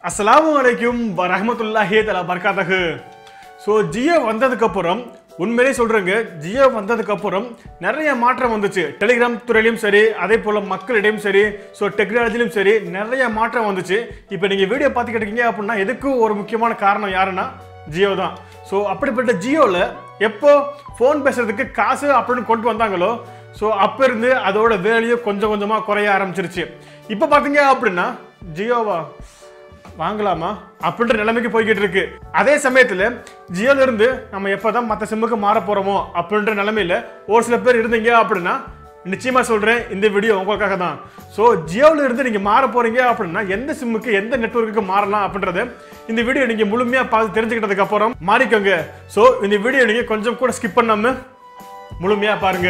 அஸ்ஸலாமு அலைக்கும் வரஹமத்துல்லாஹி தலா பர்காத்தகு ஸோ ஜியோ வந்ததுக்கு அப்புறம் உண்மையிலே சொல்றேங்க ஜியோ வந்ததுக்கு அப்புறம் நிறைய மாற்றம் வந்துச்சு டெலிகிராம் துறையிலும் சரி அதே போல மக்களிடையும் சரி ஸோ டெக்னாலஜிலும் சரி நிறைய மாற்றம் வந்துச்சு இப்போ நீங்க வீடியோ பார்த்துக்கிட்டு இருக்கீங்க அப்படின்னா எதுக்கு ஒரு முக்கியமான காரணம் யாருன்னா ஜியோ தான் ஸோ அப்படிப்பட்ட ஜியோவில் எப்போ ஃபோன் பேசுறதுக்கு காசு அப்படின்னு கொண்டு வந்தாங்களோ ஸோ அப்போ இருந்து அதோட வேலையும் கொஞ்சம் கொஞ்சமாக குறைய ஆரம்பிச்சிருச்சு இப்போ பார்த்தீங்க அப்படின்னா ஜியோவா வாங்கலாமா அப்படின்ற நிலைமைக்கு போய்கிட்டு இருக்கு அதே சமயத்துல ஜியோல இருந்து நம்ம எப்பதான் மற்ற சிம்முக்கு மாற போறோமோ அப்படின்ற நிலைமையில ஒரு சில பேர் இருந்தீங்க அப்படின்னா நிச்சயமா சொல்றேன் இந்த வீடியோ உங்களுக்காக தான் ஸோ ஜியோல இருந்து நீங்க மாற போறீங்க அப்படின்னா எந்த சிம்முக்கு எந்த நெட்வொர்க்குக்கு மாறலாம் அப்படின்றத இந்த வீடியோ நீங்க முழுமையா பார்த்து தெரிஞ்சுக்கிட்டதுக்கு அப்புறம் மாறிக்கோங்க ஸோ இந்த வீடியோ நீங்க கொஞ்சம் கூட ஸ்கிப் பண்ணாம முழுமையா பாருங்க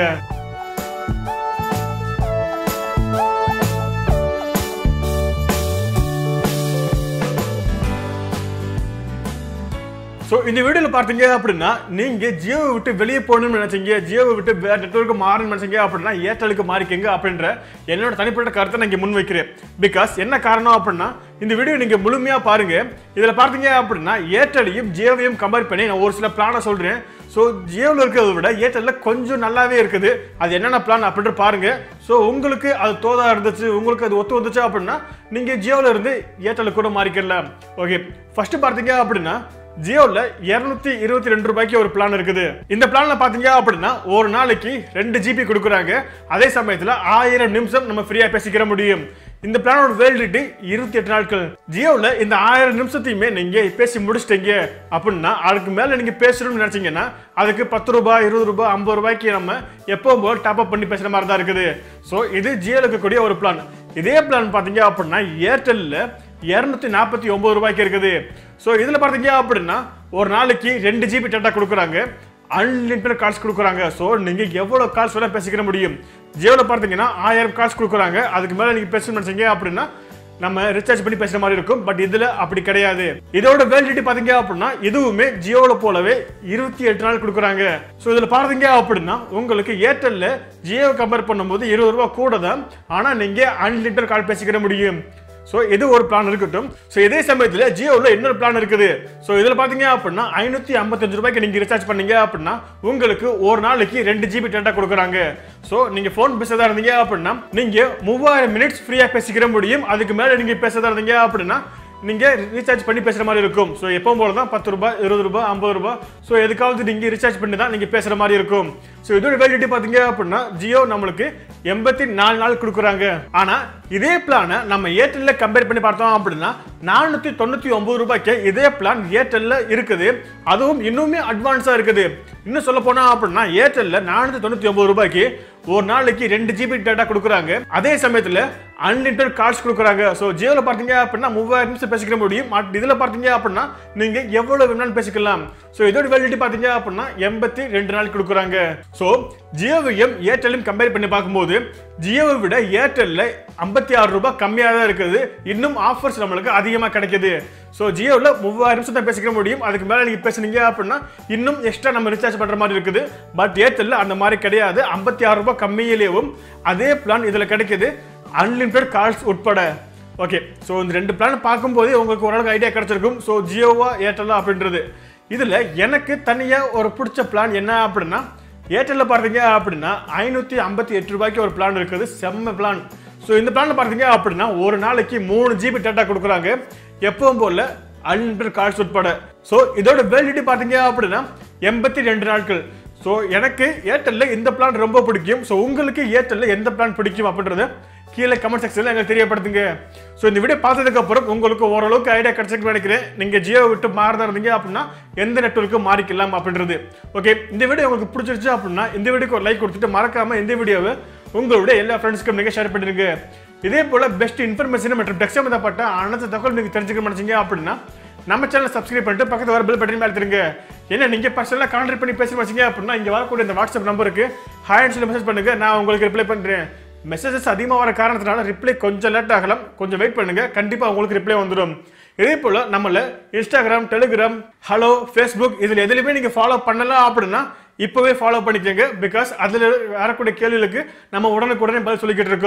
ஸோ இந்த வீடியோவில் பார்த்தீங்க அப்படின்னா நீங்கள் ஜியோவை விட்டு வெளியே போகணும்னு நினைச்சீங்க ஜியோவை விட்டு வேறு நெட்ஒர்க்கு மாறணும்னு நினைச்சீங்க அப்படின்னா ஏர்டெலுக்கு மாறிக்கங்க அப்படின்ற என்னோட தனிப்பட்ட கருத்தை நான் இங்கே முன் வைக்கிறேன் பிகாஸ் என்ன காரணம் அப்படின்னா இந்த வீடியோ நீங்கள் முழுமையாக பாருங்க இதில் பார்த்தீங்க அப்படின்னா ஏர்டெலையும் ஜியோவையும் கம்பேர் பண்ணி நான் ஒரு சில பிளானை சொல்கிறேன் ஸோ ஜியோவில் இருக்கிறத விட ஏர்டெல்லில் கொஞ்சம் நல்லாவே இருக்குது அது என்னென்ன பிளான் அப்படின்ட்டு பாருங்க ஸோ உங்களுக்கு அது தோதா இருந்துச்சு உங்களுக்கு அது ஒத்து வந்துச்சு அப்படின்னா நீங்கள் ஜியோவில் இருந்து ஏர்டெலுக்கு கூட மாறிக்கலாம் ஓகே ஃபர்ஸ்ட் பார்த்தீங்க அப்படின்னா ஜியோவில் இரநூத்தி இருபத்தி ரெண்டு ரூபாய்க்கு ஒரு பிளான் இருக்குது இந்த பிளான்ல பாத்தீங்க அப்படின்னா ஒரு நாளைக்கு ரெண்டு ஜிபி கொடுக்குறாங்க அதே சமயத்தில் ஆயிரம் நிமிஷம் நம்ம ஃப்ரீயா பேசிக்கிற முடியும் இந்த பிளானோட வேலிடிட்டி இருபத்தி எட்டு நாட்கள் ஜியோவில் இந்த ஆயிரம் நிமிஷத்தையுமே நீங்க பேசி முடிச்சிட்டீங்க அப்படின்னா அதுக்கு மேல நீங்க பேசணும்னு நினைச்சீங்கன்னா அதுக்கு பத்து ரூபாய் இருபது ரூபாய் ஐம்பது ரூபாய்க்கு நம்ம எப்பவும் போல டாப் அப் பண்ணி பேசுற மாதிரி தான் இருக்குது ஸோ இது ஜியோல இருக்கக்கூடிய ஒரு பிளான் இதே பிளான் பாத்தீங்க அப்படின்னா ஏர்டெல்ல இரநூத்தி நாற்பத்தி ஒன்பது ரூபாய்க்கு இருக்குது ஸோ இதில் பார்த்தீங்க அப்படின்னா ஒரு நாளைக்கு ரெண்டு ஜிபி டேட்டா கொடுக்குறாங்க அன்லிமிட்டட் கால்ஸ் கொடுக்குறாங்க ஸோ நீங்கள் எவ்வளோ கால்ஸ் வேணால் பேசிக்கிற முடியும் ஜியோவில் பார்த்தீங்கன்னா ஆயிரம் கால்ஸ் கொடுக்குறாங்க அதுக்கு மேலே நீங்கள் பேசணும்னு நினச்சிங்க அப்படின்னா நம்ம ரீசார்ஜ் பண்ணி பேசுற மாதிரி இருக்கும் பட் இதுல அப்படி கிடையாது இதோட வேலிடிட்டி பாத்தீங்க அப்படின்னா இதுவுமே ஜியோல போலவே இருபத்தி எட்டு நாள் கொடுக்குறாங்க ஸோ இதுல பாத்தீங்க அப்படின்னா உங்களுக்கு ஏர்டெல்ல ஜியோ கம்பேர் பண்ணும்போது இருபது ரூபாய் கூட தான் ஆனா நீங்க அன்லிமிட்டட் கால் பேசிக்கிற முடியும் ஸோ இது ஒரு பிளான் இருக்கட்டும் ஸோ இதே சமயத்தில் ஜியோவில் இன்னொரு பிளான் இருக்குது ஸோ இதில் பார்த்தீங்க அப்படின்னா ஐநூற்றி ஐம்பத்தஞ்சு ரூபாய்க்கு நீங்கள் ரீசார்ஜ் பண்ணீங்க அப்படின்னா உங்களுக்கு ஒரு நாளைக்கு ரெண்டு ஜிபி டேட்டா கொடுக்குறாங்க ஸோ நீங்கள் ஃபோன் பேசுறதா இருந்தீங்க அப்படின்னா நீங்கள் மூவாயிரம் மினிட்ஸ் ஃப்ரீயாக பேசிக்கிற முடியும் அதுக்கு மேலே நீங்கள் பேசுறதா இருந்தீங்க அப்படின்னா நீங்க ரீசார்ஜ் பண்ணி பேசுற மாதிரி இருக்கும் ஸோ எப்பவும் போல தான் பத்து ரூபாய் இருபது ரூபாய் ஐம்பது ரூபாய் ஸோ எதுக்காவது நீங்க ரீசார்ஜ் பண்ணி தான் நீங்க பேசுற மாதிரி இருக்கும் ஸோ இதோட வேலிடிட்டி பாத்தீங்க அப்படின்னா ஜியோ நம்மளுக்கு எண்பத்தி நாலு நாள் கொடுக்குறாங்க ஆனா இதே பிளானை நம்ம ஏர்டெல்ல கம்பேர் பண்ணி பார்த்தோம் அப்படின்னா நானூத்தி தொண்ணூத்தி ஒன்பது ரூபாய்க்கு இதே பிளான் ஏர்டெல்ல இருக்குது அதுவும் இன்னுமே அட்வான்ஸா இருக்குது இன்னும் சொல்ல போனா அப்படின்னா ஏர்டெல்ல நானூத்தி தொண்ணூத்தி ஒன்பது ரூபாய்க்கு ஒரு நாளைக்கு ரெண்டு ஜிபி டேட்டா கொடுக்குறாங்க அதே சமயத்துல அன்லிமிட்டட் கால்ஸ் கொடுக்குறாங்க ஸோ ஜியோவில் பார்த்தீங்க அப்படின்னா மூவாயிரம் நிமிஷம் பேசிக்கிற முடியும் பட் இதில் பார்த்தீங்க அப்படின்னா நீங்கள் எவ்வளோ வேணாலும் பேசிக்கலாம் ஸோ இதோட வேலிடிட்டி பார்த்தீங்க அப்படின்னா எண்பத்தி ரெண்டு நாள் கொடுக்குறாங்க ஸோ ஜியோவையும் ஏர்டெல்லையும் கம்பேர் பண்ணி பார்க்கும்போது ஜியோவை விட ஏர்டெல்ல ஐம்பத்தி ஆறு ரூபாய் கம்மியாக தான் இருக்குது இன்னும் ஆஃபர்ஸ் நம்மளுக்கு அதிகமாக கிடைக்குது ஸோ ஜியோவில் மூவாயிரம் நிமிஷம் தான் பேசிக்க முடியும் அதுக்கு மேலே நீங்கள் பேசுனீங்க அப்படின்னா இன்னும் எக்ஸ்ட்ரா நம்ம ரீசார்ஜ் பண்ணுற மாதிரி இருக்குது பட் ஏர்டெல்ல அந்த மாதிரி கிடையாது ஐம்பத்தி ஆறு ரூபாய் கம்மியிலேயும் அதே பிளான் இதில் கிடைக்குது அன்லிமிட்டட் கால்ஸ் உட்பட ஓகே ஸோ இந்த ரெண்டு பிளான் பார்க்கும்போதே உங்களுக்கு ஓரளவுக்கு ஐடியா கிடைச்சிருக்கும் ஸோ ஜியோவா ஏர்டெல்லா அப்படின்றது இதில் எனக்கு தனியாக ஒரு பிடிச்ச பிளான் என்ன அப்படின்னா ஏர்டெல்ல பார்த்தீங்க அப்படின்னா ஐநூற்றி ஐம்பத்தி எட்டு ரூபாய்க்கு ஒரு பிளான் இருக்குது செம்ம பிளான் ஸோ இந்த பிளான் பார்த்தீங்க அப்படின்னா ஒரு நாளைக்கு மூணு ஜிபி டேட்டா கொடுக்குறாங்க எப்பவும் போல அன்லிமிட்டட் கால்ஸ் உட்பட ஸோ இதோட வேலிடிட்டி பார்த்தீங்க அப்படின்னா எண்பத்தி ரெண்டு நாட்கள் ஸோ எனக்கு ஏர்டெல்ல இந்த பிளான் ரொம்ப பிடிக்கும் ஸோ உங்களுக்கு ஏர்டெல்ல எந்த பிளான் பிடிக்கும் அப்படின்றத கீழே கமெண்ட் செக்ஷனில் எங்களுக்கு தெரியப்படுத்துங்க ஸோ இந்த வீடியோ பார்த்ததுக்கு அப்புறம் உங்களுக்கு ஓரளவுக்கு ஐடியா கிடைச்சிருக்கு நினைக்கிறேன் நீங்கள் ஜியோ விட்டு மாறதா இருந்தீங்க அப்படின்னா எந்த நெட்வொர்க்கு மாறிக்கலாம் அப்படின்றது ஓகே இந்த வீடியோ உங்களுக்கு பிடிச்சிருச்சு அப்படின்னா இந்த வீடியோக்கு ஒரு லைக் கொடுத்துட்டு மறக்காம இந்த வீடியோவை உங்களுடைய எல்லா ஃப்ரெண்ட்ஸ்க்கும் நீங்கள் ஷேர் பண்ணிருங்க இதே போல பெஸ்ட் இன்ஃபர்மேஷன் மற்றும் டெக்ஸ்ட் சம்மந்தப்பட்ட அனைத்து தகவல் நீங்கள் தெரிஞ்சுக்க நினைச்சீங்க அப்படின்னா நம்ம சேனல் சப்ஸ்கிரைப் பண்ணிட்டு பக்கத்துல வர பெல் பட்டன் மேல திருங்க என்ன நீங்க பர்சனலா கான்டாக்ட் பண்ணி பேச வச்சீங்க அப்படின்னா இங்க வரக்கூடிய இந்த வாட்ஸ்அப் நம்பருக்கு ஹாய் சொல்லி மெசேஜ் பண்ணுங்க நான் உங்களுக்கு ரிப்ளை பண்றேன் மெசேஜஸ் அதிகமாக வர காரணத்தினால ரிப்ளை கொஞ்சம் லேட் ஆகலாம் கொஞ்சம் வெயிட் பண்ணுங்க கண்டிப்பா உங்களுக்கு ரிப்ளை வந்துடும் இதே போல நம்மள இன்ஸ்டாகிராம் டெலிகிராம் ஹலோ ஃபேஸ்புக் இதுல எதுலையுமே நீங்க ஃபாலோ பண்ணலாம் அப்படின்னா இப்பவே ஃபாலோ பண்ணிக்கோங்க பிகாஸ் அதுல வரக்கூடிய கேள்விகளுக்கு நம்ம உடனுக்குடனே பதில் சொல்லிக்கிட்டு இருக்கோம்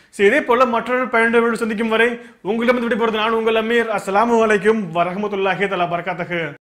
ஸோ இதே போல மற்றொரு பயனுள்ள வீடியோ சந்திக்கும் வரை உங்களிடம் விடைபெறுவது நான் உங்கள் அமீர் அஸ்ஸலாமு அலைக்கும் வரஹமத்துல்லாஹி தலா பரகாத்தகு